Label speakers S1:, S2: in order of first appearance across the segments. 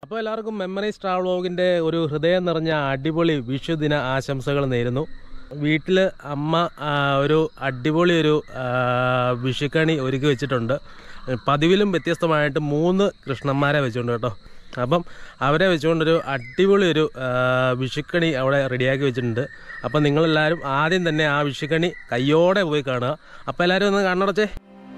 S1: അപ്പോൾ എല്ലാവർക്കും memories travel വ്ലോഗിൻ്റെ ഒരു ഹൃദയം നിറഞ്ഞ അടിപൊളി വിഷുദിന ആശംസകൾ നേരുന്നു വീട്ടിൽ അമ്മ ആ, ഒരു അടിപൊളി ഒരു ആ, വിഷുക്കണി ഒരുക്കി വെച്ചിട്ടുണ്ട് പതിവിലും വ്യത്യസ്തമായിട്ട് മൂന്ന് കൃഷ്ണന്മാരെ വെച്ചിട്ടുണ്ട് കേട്ടോ അപ്പം അവരെ വെച്ചുകൊണ്ടൊരു അടിപൊളി ഒരു ആ, വിഷുക്കണി അവിടെ റെഡിയാക്കി വെച്ചിട്ടുണ്ട് അപ്പം നിങ്ങളെല്ലാവരും ആദ്യം തന്നെ ആ വിഷുക്കണി കയ്യോടെ പോയി കാണുക അപ്പം എല്ലാവരും ഒന്ന് കണ്ണടച്ചേ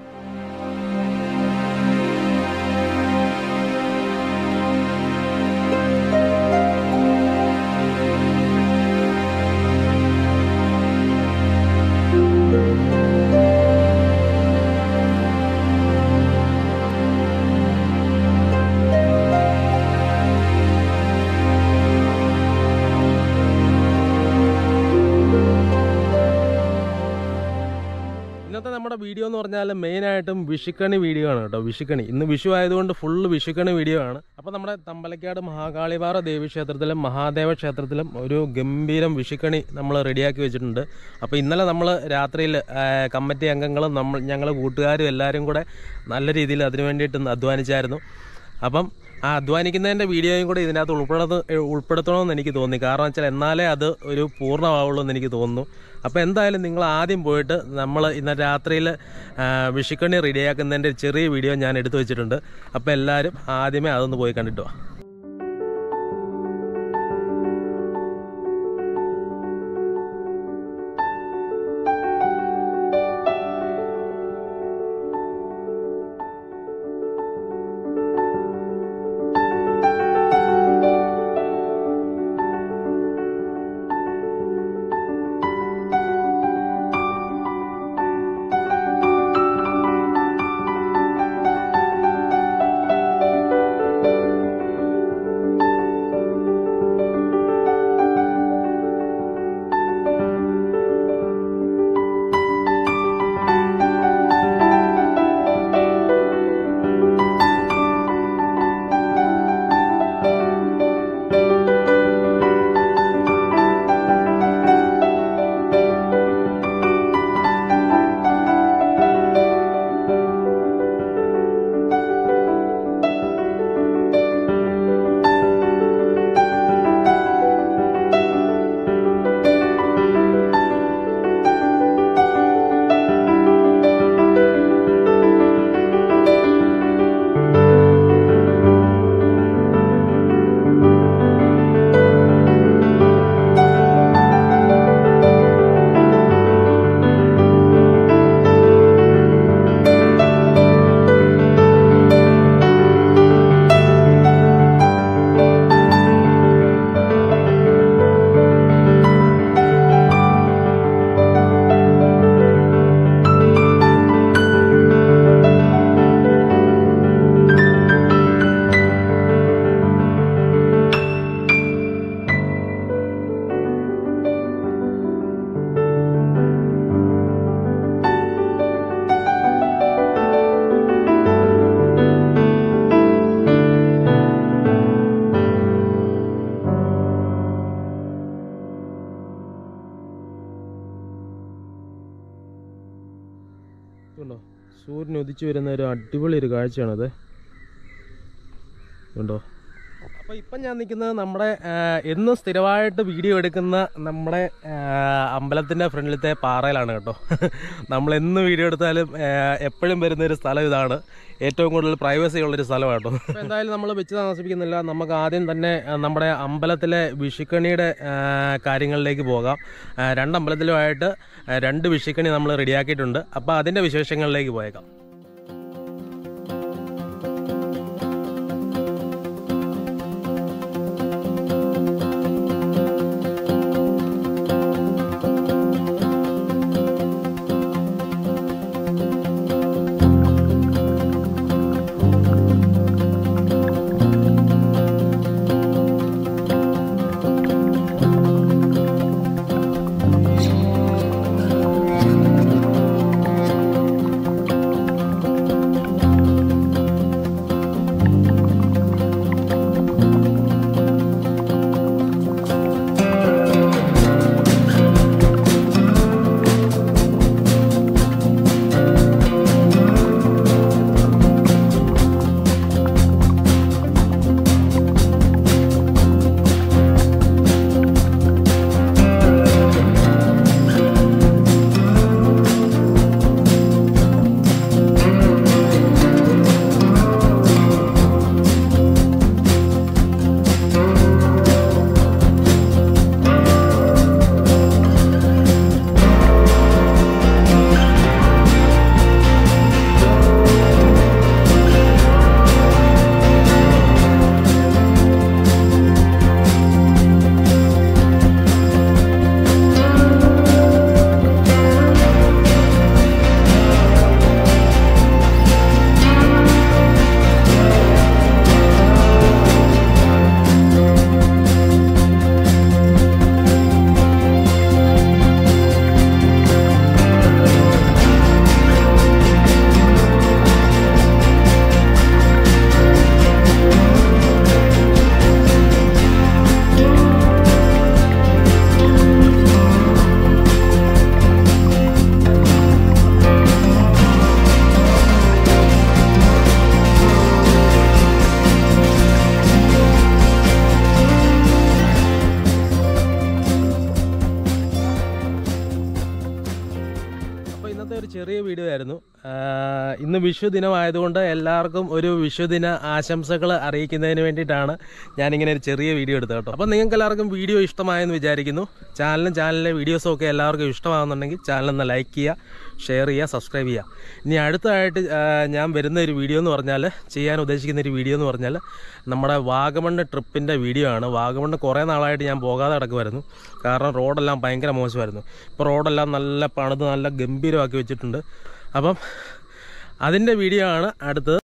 S1: ഇന്നത്തെ നമ്മുടെ വീഡിയോ എന്ന് പറഞ്ഞാൽ മെയിനായിട്ടും വിഷുക്കണി വീഡിയോ ആണ് കേട്ടോ വിഷുക്കണി ഇന്ന് വിഷു ആയതുകൊണ്ട് ഫുള്ള് വിഷുക്കണി വീഡിയോ ആണ് അപ്പോൾ നമ്മുടെ തമ്പലക്കാട് മഹാകാളിപാറ ദേവീക്ഷേത്രത്തിലും മഹാദേവ ക്ഷേത്രത്തിലും ഒരു ഗംഭീരം വിഷുക്കണി നമ്മൾ റെഡിയാക്കി വെച്ചിട്ടുണ്ട് അപ്പോൾ ഇന്നലെ നമ്മൾ രാത്രിയിൽ കമ്മിറ്റി അംഗങ്ങളും നമ്മൾ ഞങ്ങൾ കൂട്ടുകാരും എല്ലാവരും കൂടെ നല്ല രീതിയിൽ അതിനു വേണ്ടിയിട്ട് അധ്വാനിച്ചായിരുന്നു അപ്പം ആ അധ്വാനിക്കുന്നതിൻ്റെ വീഡിയോയും കൂടെ ഇതിനകത്ത് ഉൾപ്പെടുത്ത ഉൾപ്പെടുത്തണമെന്ന് എനിക്ക് തോന്നി കാരണം വെച്ചാൽ എന്നാലേ അത് ഒരു പൂർണ്ണമാവുള്ളൂ എന്ന് എനിക്ക് തോന്നുന്നു അപ്പോൾ എന്തായാലും നിങ്ങൾ ആദ്യം പോയിട്ട് നമ്മൾ ഇന്ന് രാത്രിയിൽ വിഷുക്കണി റെഡിയാക്കുന്നതിൻ്റെ ചെറിയ വീഡിയോ ഞാൻ എടുത്തു വെച്ചിട്ടുണ്ട് അപ്പോൾ എല്ലാവരും ആദ്യമേ അതൊന്ന് പോയി കണ്ടിട്ട് വാ കണ്ടോ സൂര്യൻ ഉദിച്ചു വരുന്ന ഒരു അടിപൊളി ഒരു കാഴ്ചയാണത് കണ്ടോ അപ്പോൾ ഇപ്പം ഞാൻ നിൽക്കുന്നത് നമ്മുടെ ആ, എന്നും സ്ഥിരമായിട്ട് വീഡിയോ എടുക്കുന്ന നമ്മുടെ അമ്പലത്തിൻ്റെ ഫ്രണ്ടിലത്തെ പാറയിലാണ് കേട്ടോ നമ്മൾ എന്ന് വീഡിയോ എടുത്താലും ആ, എപ്പോഴും വരുന്ന ഒരു സ്ഥലം ഇതാണ് ഏറ്റവും കൂടുതൽ പ്രൈവസി ഉള്ളൊരു സ്ഥലമാണ് കേട്ടോ അപ്പോൾ എന്തായാലും നമ്മൾ വെച്ച് താമസിപ്പിക്കുന്നില്ല നമുക്ക് ആദ്യം തന്നെ ആ, നമ്മുടെ അമ്പലത്തിലെ വിഷുക്കണിയുടെ ആ, കാര്യങ്ങളിലേക്ക് പോകാം ആ, രണ്ട് അമ്പലത്തിലുമായിട്ട് ആ, രണ്ട് വിഷുക്കണി നമ്മൾ റെഡിയാക്കിയിട്ടുണ്ട് അപ്പോൾ അതിൻ്റെ വിശേഷങ്ങളിലേക്ക് പോയേക്കാം വീഡിയോ ആയിരുന്നു ആ, ഇന്ന് വിഷു ദിനമായതുകൊണ്ട് എല്ലാവർക്കും ഒരു വിഷുദിന ആശംസകൾ അറിയിക്കുന്നതിന് വേണ്ടിയിട്ടാണ് ഞാനിങ്ങനെ ഒരു ചെറിയ വീഡിയോ എടുത്തത് കേട്ടോ അപ്പോൾ നിങ്ങൾക്ക് എല്ലാവർക്കും വീഡിയോ ഇഷ്ടമായെന്ന് വിചാരിക്കുന്നു ചാനലും ചാനലിലെ വീഡിയോസും ഒക്കെ എല്ലാവർക്കും ഇഷ്ടമാകുന്നുണ്ടെങ്കിൽ ചാനലൊന്ന് ലൈക്ക് ചെയ്യുക ഷെയർ ചെയ്യുക സബ്സ്ക്രൈബ് ചെയ്യുക ഇനി അടുത്തതായിട്ട് ആ, ഞാൻ വരുന്ന ഒരു വീഡിയോ എന്ന് പറഞ്ഞാൽ ചെയ്യാൻ ഉദ്ദേശിക്കുന്ന ഒരു വീഡിയോ എന്ന് പറഞ്ഞാൽ നമ്മുടെ വാഗമണ്ണ് ട്രിപ്പിൻ്റെ വീഡിയോ ആണ് വാഗമണ്ണ് കുറേ നാളായിട്ട് ഞാൻ പോകാതെ കിടക്കുമായിരുന്നു കാരണം റോഡെല്ലാം ഭയങ്കര മോശമായിരുന്നു ഇപ്പോൾ റോഡെല്ലാം നല്ല പണിത് നല്ല ഗംഭീരമാക്കി വെച്ചിട്ടുണ്ട് അപ്പം അതിൻ്റെ വീഡിയോ ആണ് അടുത്തത്